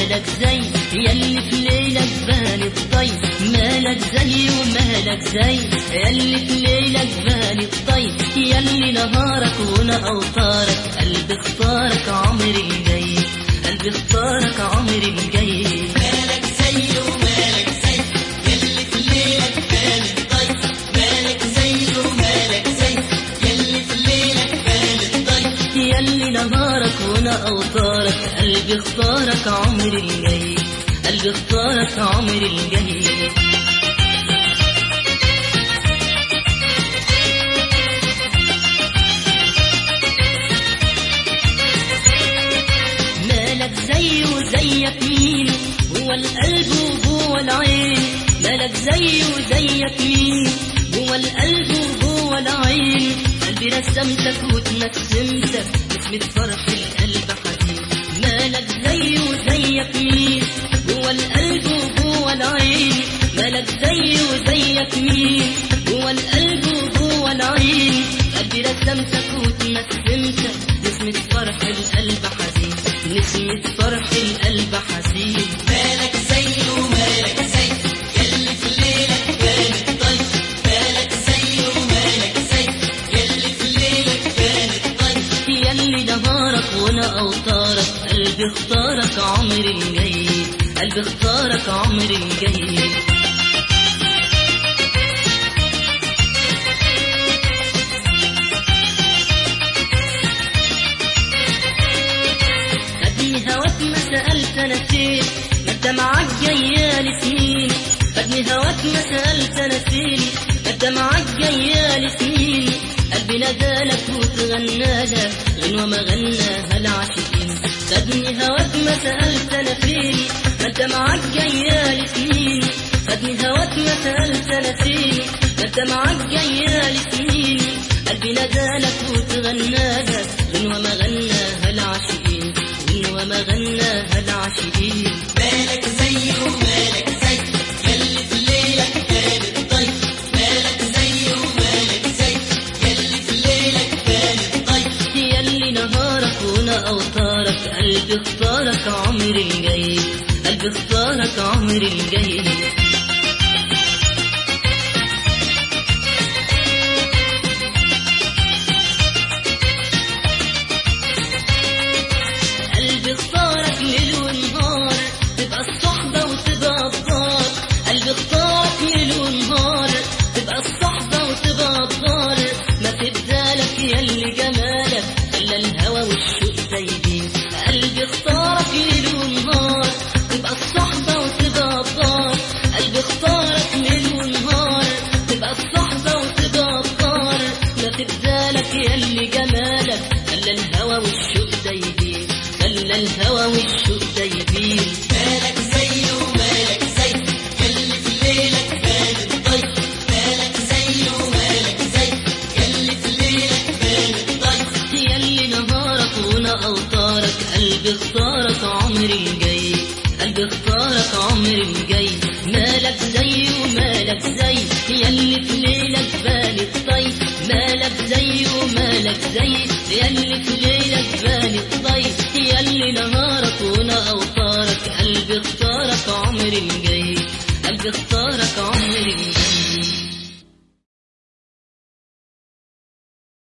مالك زي يلي في ليلك بان الضي مالك زي ومالك زي يلي في ليلك بان الضي يلي نهارك هنا اوطارك قلبي اختارك عمري الجاي قلبي اختارك عمري الجاي مالك زي ومالك زي يلي في ليلك بان الضي مالك زي ومالك زي يلي في ليلك بان الضي يلي نهارك هنا اوطارك قلبي اختارك عمري الجاي قلبي اختارك عمري الجاي مالك زي وزيك مين هو القلب وجوه العين مالك زي وزيك مين هو القلب وجوه العين قلبي رسمتك وتنسمتك باسمة فرح القلب حزين مالك زي وزيك مين هو القلب وجوه العين مالك زي وزيك مين هو القلب وجوه العين قلبي رسمتك وتنسمتك باسمة فرح القلب حزين نسمة فرح القلب حزين مالك زي ومالك زي يلي في ليلك بان الضي مالك زي ومالك زي يلي في ليلك بان الضي يلي نهارك وانا اوطارك قلبي اختارك عمري الجاي قلبي اختارك عمري الجاي خدني هواك ما سألت انا فين ما انت معاك جيالي سنين خدني هواك ما سألت انا فين ما انت معاك جيالي سنين قلبي نادالك وتغنالك غنوة ما غناها العاشقين خدني هواك ما سألت انا فين ما انت معاك جيالي سنين خدني هواك ما سألت انا فين ما انت معاك جيالي سنين قلبي نادالك وتغنالك غنوة ما غناها العاشقين غنوة ما غناها العاشقين مالك زي ومالك زي يلي في ليلك بان الضي مالك زي ومالك زي يلي في ليلك بان الضي يلي نهارك هنا اوطارك قلبي اختارك عمري الجاي قلبي اختارك عمري الجاي قلبي اختارك ليل ونهار تبقى الصحبة وتبقى الدار قلبي اختارك ليل ونهار تبقى الصحبة وتبقى الدار ما تبدالك يلي جمالك خلى الهوى والشوق زايدين قلبي اختارك ليل ونهار تبقى الصحبة وتبقى الدار قلبي اختارك ليل ونهار تبقى الصحبة وتبقى الدار ما تبدالك يلي جمالك خلى الهوى والشوق زايدين خلى الهوى والشوق زايدين مالك زي ومالك زي يلي في ليلك بان الضي مالك زي ومالك زي يلي في ليلك بان الضي يلي نهارك هنا اوطارك قلبي اختارك عمري الجاي قلبي اختارك عمري الجاي مالك زي ومالك زي يلي في ليلك بان الطي مالك زي ومالك زي يلي في ليلك بان الطي يلي نهارك هنا اوطارك قلبي اختارك عمري الجاي قلبي اختارك عمري الجاي